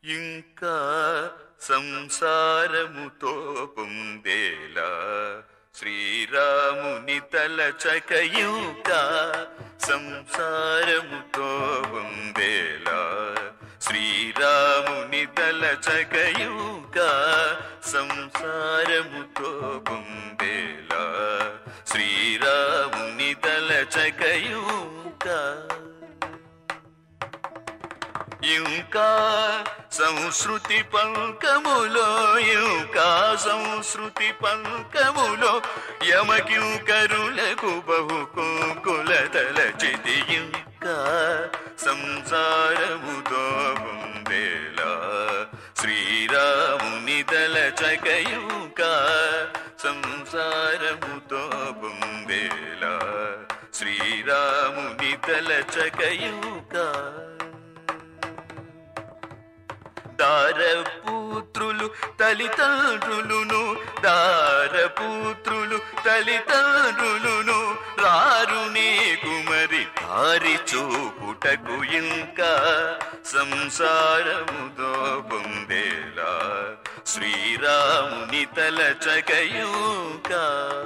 ఇంకా సంసారముతో పొందేలా శ్రీరాముని తలచక ఇంకా సంసారముతో పొందేలా శ్రీరాముని తలచక ఇంకా సంసారముతో పొందేలా శ్రీరాముని తలచక ఇంకా ఇంకా సంస్కృతి పంకములో ఇంకా సంస్కృతి పంకములో యమకింకరులకు బహు కుంకులతల చితి ఇంకా సంసారముతో ఉందేలా శ్రీరాముని తలచక ఇంకా సంసారముతో పొందేలా శ్రీరాముని తలచక ఇంకా దారపుత్రులు తల్లిదండ్రులును దారపుత్రులు తల్లిదండ్రులును రారు నీకు మరి దారి చూపుటకు ఇంకా సంసారముతో పొందేలా శ్రీరాముని తలచకయుకా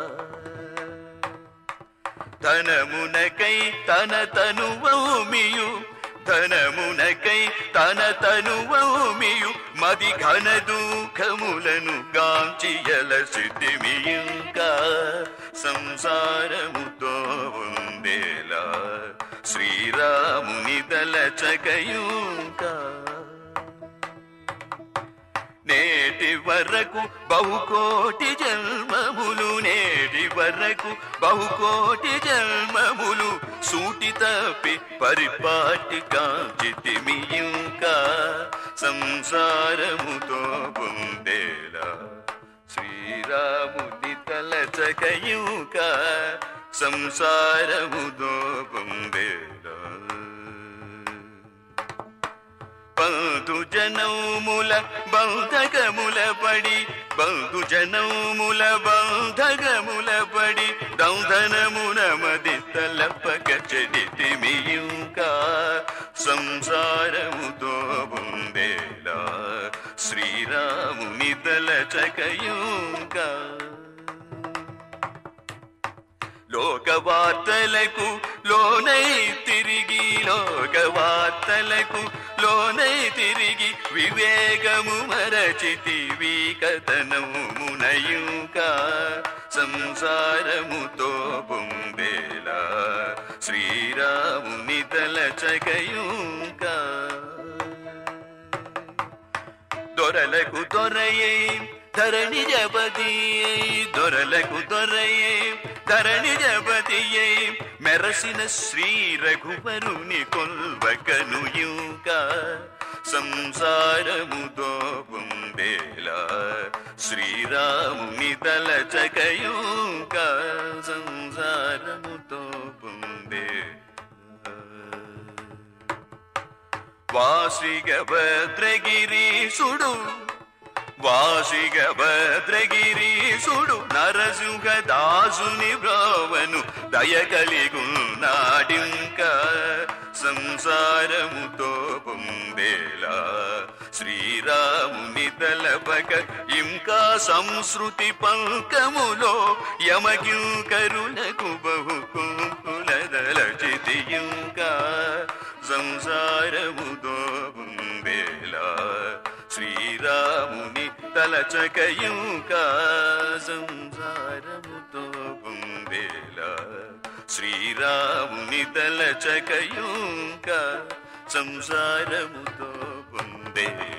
ధనమునకై తన తనువమియు ధనమునకై తన తనువమియు మది ఘన దుఃఖములను గాంచియల సిద్ధిమియుగా సంసారముతో ఉందేలా శ్రీరాముని దళచకయుగా నేటి వరకు బహుకోటి జన్మములు నేటి వరకు బహుకోటి జన్మములు సూటి తప్పి పరిపాటి కాంచితిమి ఇంకా సంసారముతో పొందేలా శ్రీరాముని తలచకయుక సంసారముతో పొందేలా బంధు జనముల బంధకముల పడి బంధు జనముల బంధకముల పడి దౌధనమున మది తలపక చెడితిమియుగా సంసారముతో బుందేలా శ్రీరాముని తలచకయుగా లోకవార్తలకు లోనై తిరిగి లోకవార్తలకు లోనై తిరిగి వివేకము మరచితివి కథనమునయుగా సంసారముతో పొందేలా శ్రీరాముని తలచకయుగా దొరలకు దొరయే ధరణి జపతి దొరలకు దొరయే ధరణి జపతి మెరసిన శ్రీ రఘువరుని కొల్వకను యుగా సంసారముతో పొందేలా శ్రీరాముని తలచకయుగా సంసారముతో పొందేలా వాసిగ భద్రగిరీశుడు వాసిగ భద్రగిరీశుడు నరసింహ దాసుని బ్రోవను దయ కలిగున్నాడింక సంసారముతో పొందేలా శ్రీరాముని తలపక ఇంకా సంస్కృతి పంకములో యమకింకరులకు బహు కుంకులదల చితియుగా సంసారముతో పొందేలా శ్రీరాముని తలచకయుగా సంసారముతో పొందేలా శ్రీరాముని తలచకయుగా సంసారముతో పొందేలా